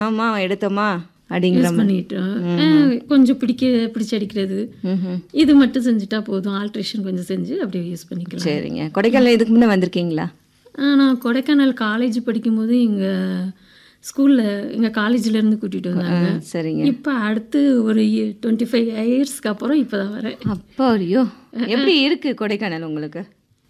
ஆமா எடுத்தோமா அப்படிங்கிற யூஸ் பண்ணிட்டோம் அஹ் கொஞ்சம் பிடிக்க பிடிச்சு அடிக்கிறது ம்ஹும். இது மட்டும் செஞ்சுட்டா போதும் ஆல்ட்ரேஷன் கொஞ்சம் செஞ்சு அப்படியே யூஸ் பண்ணிக்கலாம் சரிங்க கொடைக்கானல் இதுக்கு முன்னே வந்திருக்கீங்களா ஆஹ் நான் கொடைக்கானல் காலேஜ் படிக்கும்போது எங்கள் ஸ்கூலில் எங்கள் காலேஜ்லேருந்து கூட்டிகிட்டு வந்தாங்க ஆ, சரிங்க இப்போ அடுத்து ஒரு டுவெண்ட்டி ஃபைவ் இயர்ஸ்க்கு அப்புறம் இப்போ தான் வரேன் அப்போ ஐயோ எப்படி இருக்கு கொடைக்கானல் உங்களுக்கு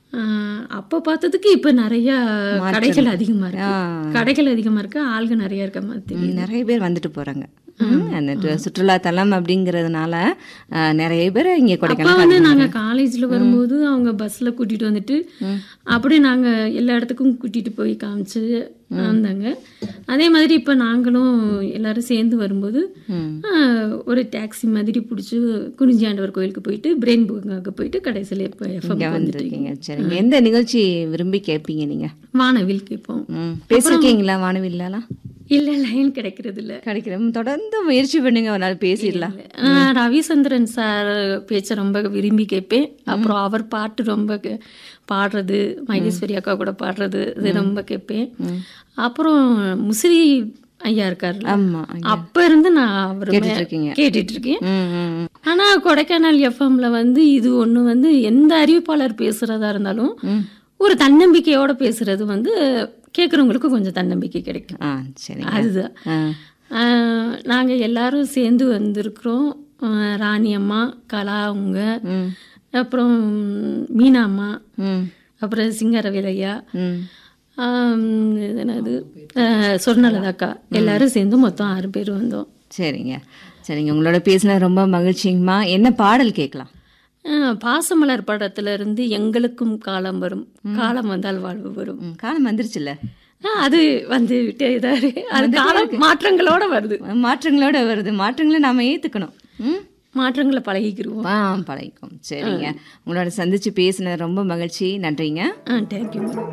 ஆஹ் அப்போ பார்த்ததுக்கு இப்போ நிறையா கடைகள் அதிகமாக இருக்கு ஆ. கடைகள் அதிகமாக இருக்கு ஆள்க நிறையா இருக்க மாதிரி தெரியுது ம், நிறைய பேர் வந்துட்டு போறாங்க ம், அந்த டு- சுற்றுலா தலம் அப்படிங்கிறதுனால ஆ, நிறைய பேர் இங்கே அப்பா கொடைக்கானல் வந்து நாங்கள் காலேஜில் வரும்போது அவங்க பஸ்ஸில் கூட்டிகிட்டு வந்துட்டு அப்படியே நாங்கள் எல்லா இடத்துக்கும் கூட்டிகிட்டு போய் காமிச்சு வந்தாங்க அதே மாதிரி இப்போ நாங்களும் எல்லாரும் சேர்ந்து வரும்போது ம். ஆஹ், ஒரு டாக்ஸி மாதிரி பிடிச்சி குறிஞ்சியாண்டவர் கோயிலுக்கு போயிட்டு பிரெயின் புக்காக போயிட்டு கடைசியில் இப்போ எஃப்எம் இங்கே வந்திருக்கீங்க சரிங்க எந்த நிகழ்ச்சி விரும்பி கேட்பீங்க நீங்க வானவில் கேட்போம் ம் பேசிருக்கீங்களா வானவில்லாம் இல்லை லைன் கிடைக்கிறது இல்லை கிடைக்கிற தொடர்ந்து முயற்சி பண்ணுங்க ஒரு நாள் பேசிடலாம் நான் ரவிச்சந்திரன் சார் பேச்சை ரொம்ப விரும்பி கேட்பேன் அப்புறம் அவர் பாட்டு ரொம்ப கே- பாடுறது மகேஸ்வரி அக்கா கூட பாடுறது இது ரொம்ப கேட்பேன் அப்புறம் முசிறி ஐயா இருக்காரு ஆமா அப்ப இருந்து நான் அவர் கேட்டுட்டு இருக்கீங்க கேட்டுட்டு இருக்கேன் ம் ம் ம். ஆனா கொடைக்கானல் எஃப்எம்ல வந்து இது ஒண்ணு வந்து எந்த அறிவிப்பாளர் பேசுறதா இருந்தாலும் ம். ஒரு தன்னம்பிக்கையோட பேசுறது வந்து கேட்குறவங்களுக்கு கொஞ்சம் தன்னம்பிக்கை கிடைக்கும் ஆ சரிங்க அதுதான் ஆ ஆஹ் நாங்க எல்லாரும் சேர்ந்து வந்திருக்கிறோம் ஆஹ் ராணி அம்மா கலா அவங்க ம் அப்புறம் மீனா அம்மா ம் அப்புறம் சிங்கரவேலையா ம் ஆம், இது என்னது ஆஹ் சொர்ணலதாக்கா எல்லாரும் சேர்ந்து மொத்தம் ஆறு பேர் வந்தோம் சரிங்க சரிங்க உங்களோட பேசின ரொம்ப மகிழ்ச்சிங்கம்மா என்ன பாடல் கேட்கலாம் ஆஹ் பாசமலர் படத்துல இருந்து எங்களுக்கும் காலம் வரும் காலம் வந்தால் வாழ்வு வரும் ம் காலம் வந்துருச்சுல்ல ஆஹ் அது வந்து விட்டே தான் இருக்கு. அது காலம் மாற்றங்களோட வருது மாற்றங்களோட வருது மாற்றங்களை நாம ஏத்துக்கணும் ம் மாற்றங்களை பழகிக்கிருவோம் ஆ பழகிக்கும் சரிங்க உங்களோட சந்திச்சு பேசினது ரொம்ப மகிழ்ச்சி நன்றிங்க ஆ தேங்க்யூ